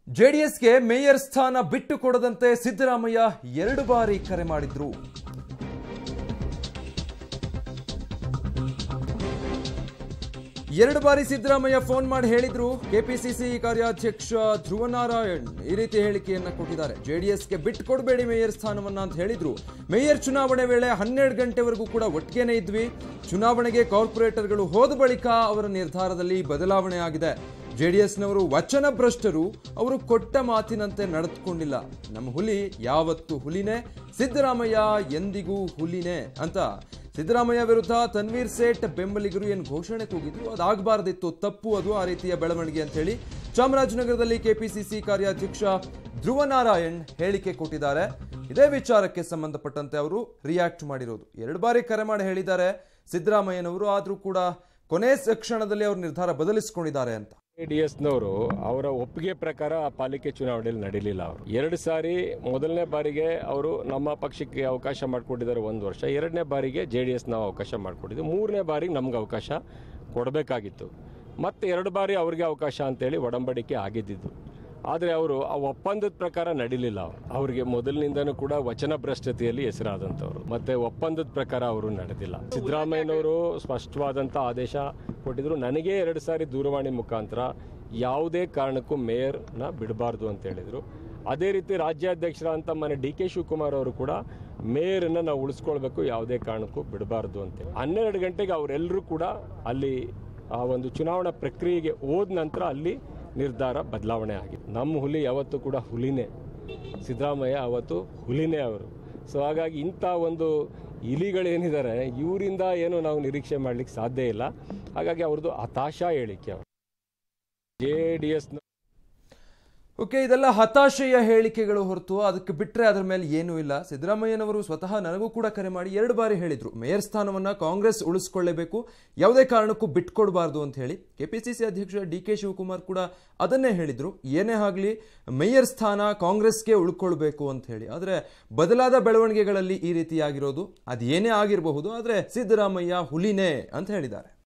ಜೆಡಿಎಸ್ಗೆ ಮೇಯರ್ ಸ್ಥಾನ ಬಿಟ್ಟು ಕೊಡದಂತೆ ಸಿದ್ದರಾಮಯ್ಯ ಎರಡು ಬಾರಿ ಕರೆ ಮಾಡಿದ್ರು ಎರಡು ಬಾರಿ ಸಿದ್ದರಾಮಯ್ಯ ಫೋನ್ ಮಾಡಿ ಹೇಳಿದ್ರು ಕೆಪಿಸಿಸಿ ಕಾರ್ಯಾಧ್ಯಕ್ಷ ಧ್ರುವನಾರಾಯಣ್ ಈ ರೀತಿ ಹೇಳಿಕೆಯನ್ನ ಕೊಟ್ಟಿದ್ದಾರೆ ಜೆಡಿಎಸ್ಗೆ ಬಿಟ್ಟು ಕೊಡಬೇಡಿ ಮೇಯರ್ ಸ್ಥಾನವನ್ನ ಅಂತ ಹೇಳಿದ್ರು ಮೇಯರ್ ಚುನಾವಣೆ ವೇಳೆ ಹನ್ನೆರಡು ಗಂಟೆವರೆಗೂ ಕೂಡ ಒಟ್ಟಿಗೆನೇ ಇದ್ವಿ ಚುನಾವಣೆಗೆ ಕಾರ್ಪೊರೇಟರ್ಗಳು ಹೋದ ಬಳಿಕ ಅವರ ನಿರ್ಧಾರದಲ್ಲಿ ಬದಲಾವಣೆ ಆಗಿದೆ ಜೆಡಿಎಸ್ನವರು ವಚನ ಭ್ರಷ್ಟರು ಅವರು ಕೊಟ್ಟ ಮಾತಿನಂತೆ ನಡೆದುಕೊಂಡಿಲ್ಲ ನಮ್ಮ ಹುಲಿ ಯಾವತ್ತು ಹುಲಿನೇ ಸಿದ್ದರಾಮಯ್ಯ ಎಂದಿಗೂ ಹುಲಿನೇ ಅಂತ ಸಿದ್ದರಾಮಯ್ಯ ವಿರುದ್ಧ ತನ್ವೀರ್ ಸೇಠ್ ಬೆಂಬಲಿಗರು ಏನು ಘೋಷಣೆ ಕೂಗಿದ್ರು ಅದಾಗಬಾರ್ದಿತ್ತು ತಪ್ಪು ಅದು ಆ ರೀತಿಯ ಬೆಳವಣಿಗೆ ಅಂತ ಹೇಳಿ ಚಾಮರಾಜನಗರದಲ್ಲಿ ಕೆಪಿಸಿಸಿ ಕಾರ್ಯಾಧ್ಯಕ್ಷ ಧ್ರುವನಾರಾಯಣ್ ಹೇಳಿಕೆ ಕೊಟ್ಟಿದ್ದಾರೆ ಇದೇ ವಿಚಾರಕ್ಕೆ ಸಂಬಂಧಪಟ್ಟಂತೆ ಅವರು ರಿಯಾಕ್ಟ್ ಮಾಡಿರೋದು ಎರಡು ಬಾರಿ ಕರೆ ಮಾಡಿ ಹೇಳಿದ್ದಾರೆ ಸಿದ್ದರಾಮಯ್ಯನವರು ಆದರೂ ಕೂಡ ಕೊನೆ ಕ್ಷಣದಲ್ಲಿ ಅವ್ರ ನಿರ್ಧಾರ ಬದಲಿಸಿಕೊಂಡಿದ್ದಾರೆ ಅಂತ ಡಿ ಎಸ್ನವರು ಅವರ ಒಪ್ಪಿಗೆ ಪ್ರಕಾರ ಆ ಪಾಲಿಕೆ ಚುನಾವಣೆಯಲ್ಲಿ ನಡೀಲಿಲ್ಲ ಅವರು ಎರಡು ಸಾರಿ ಮೊದಲನೇ ಬಾರಿಗೆ ಅವರು ನಮ್ಮ ಪಕ್ಷಕ್ಕೆ ಅವಕಾಶ ಮಾಡಿಕೊಟ್ಟಿದ್ದಾರೆ ಒಂದು ವರ್ಷ ಎರಡನೇ ಬಾರಿಗೆ ಜೆ ಡಿ ಎಸ್ ನಾವು ಅವಕಾಶ ಮಾಡಿಕೊಟ್ಟಿದ್ವಿ ಮೂರನೇ ಬಾರಿಗೆ ನಮ್ಗೆ ಅವಕಾಶ ಕೊಡಬೇಕಾಗಿತ್ತು ಮತ್ತೆ ಎರಡು ಬಾರಿ ಅವ್ರಿಗೆ ಅವಕಾಶ ಅಂತೇಳಿ ಒಡಂಬಡಿಕೆ ಆಗಿದ್ದಿದ್ದು ಆದರೆ ಅವರು ಆ ಒಪ್ಪಂದದ ಪ್ರಕಾರ ನಡೀಲಿಲ್ಲ ಅವರು ಅವರಿಗೆ ಮೊದಲಿನಿಂದನೂ ಕೂಡ ವಚನ ಭ್ರಷ್ಟತೆಯಲ್ಲಿ ಹೆಸರಾದಂಥವ್ರು ಮತ್ತೆ ಒಪ್ಪಂದದ ಪ್ರಕಾರ ಅವರು ನಡೆದಿಲ್ಲ ಸಿದ್ದರಾಮಯ್ಯನವರು ಸ್ಪಷ್ಟವಾದಂಥ ಆದೇಶ ಕೊಟ್ಟಿದ್ರು ನನಗೆ ಎರಡು ಸಾರಿ ದೂರವಾಣಿ ಮುಖಾಂತರ ಯಾವುದೇ ಕಾರಣಕ್ಕೂ ಮೇಯರ್ನ ಬಿಡಬಾರ್ದು ಅಂತ ಹೇಳಿದರು ಅದೇ ರೀತಿ ರಾಜ್ಯಾಧ್ಯಕ್ಷರಾದಂಥ ಮನೆ ಡಿ ಕೆ ಶಿವಕುಮಾರ್ ಅವರು ಕೂಡ ಮೇಯರನ್ನು ನಾವು ಉಳಿಸ್ಕೊಳ್ಬೇಕು ಯಾವುದೇ ಕಾರಣಕ್ಕೂ ಬಿಡಬಾರ್ದು ಅಂತ ಹನ್ನೆರಡು ಗಂಟೆಗೆ ಅವರೆಲ್ಲರೂ ಕೂಡ ಅಲ್ಲಿ ಆ ಒಂದು ಚುನಾವಣಾ ಪ್ರಕ್ರಿಯೆಗೆ ಹೋದ ನಂತರ ಅಲ್ಲಿ ನಿರ್ಧಾರ ಬದಲಾವಣೆ ಆಗಿದೆ ನಮ್ಮ ಹುಲಿ ಯಾವತ್ತೂ ಕೂಡ ಹುಲಿನೇ ಸಿದ್ದರಾಮಯ್ಯ ಅವತ್ತು ಹುಲಿನೇ ಅವರು ಸೊ ಹಾಗಾಗಿ ಇಂಥ ಒಂದು ಇಲಿಗಳೇನಿದ್ದಾರೆ ಇವರಿಂದ ಏನು ನಾವು ನಿರೀಕ್ಷೆ ಮಾಡಲಿಕ್ಕೆ ಸಾಧ್ಯ ಇಲ್ಲ ಹಾಗಾಗಿ ಅವ್ರದ್ದು ಹತಾಶಾ ಹೇಳಿಕೆ ಅವರು ಜೆ ಡಿ ಎಸ್ನ ಓಕೆ ಇದೆಲ್ಲ ಹತಾಶೆಯ ಹೇಳಿಕೆಗಳು ಹೊರತು ಅದಕ್ಕೆ ಬಿಟ್ಟರೆ ಅದರ ಮೇಲೆ ಏನೂ ಇಲ್ಲ ಸಿದ್ದರಾಮಯ್ಯನವರು ಸ್ವತಃ ನನಗೂ ಕೂಡ ಕರೆ ಮಾಡಿ ಎರಡು ಬಾರಿ ಹೇಳಿದ್ರು ಮೇಯರ್ ಸ್ಥಾನವನ್ನ ಕಾಂಗ್ರೆಸ್ ಉಳಿಸ್ಕೊಳ್ಳೇಬೇಕು ಯಾವುದೇ ಕಾರಣಕ್ಕೂ ಬಿಟ್ಕೊಡ್ಬಾರ್ದು ಅಂತ ಹೇಳಿ ಕೆಪಿಸಿಸಿ ಅಧ್ಯಕ್ಷ ಡಿ ಕೆ ಶಿವಕುಮಾರ್ ಕೂಡ ಅದನ್ನೇ ಹೇಳಿದ್ರು ಏನೇ ಆಗಲಿ ಮೇಯರ್ ಸ್ಥಾನ ಕಾಂಗ್ರೆಸ್ಗೆ ಉಳ್ಕೊಳ್ಬೇಕು ಅಂತ ಹೇಳಿ ಆದರೆ ಬದಲಾದ ಬೆಳವಣಿಗೆಗಳಲ್ಲಿ ಈ ರೀತಿಯಾಗಿರೋದು ಅದೇನೇ ಆಗಿರಬಹುದು ಆದರೆ ಸಿದ್ದರಾಮಯ್ಯ ಹುಲಿನೇ ಅಂತ ಹೇಳಿದ್ದಾರೆ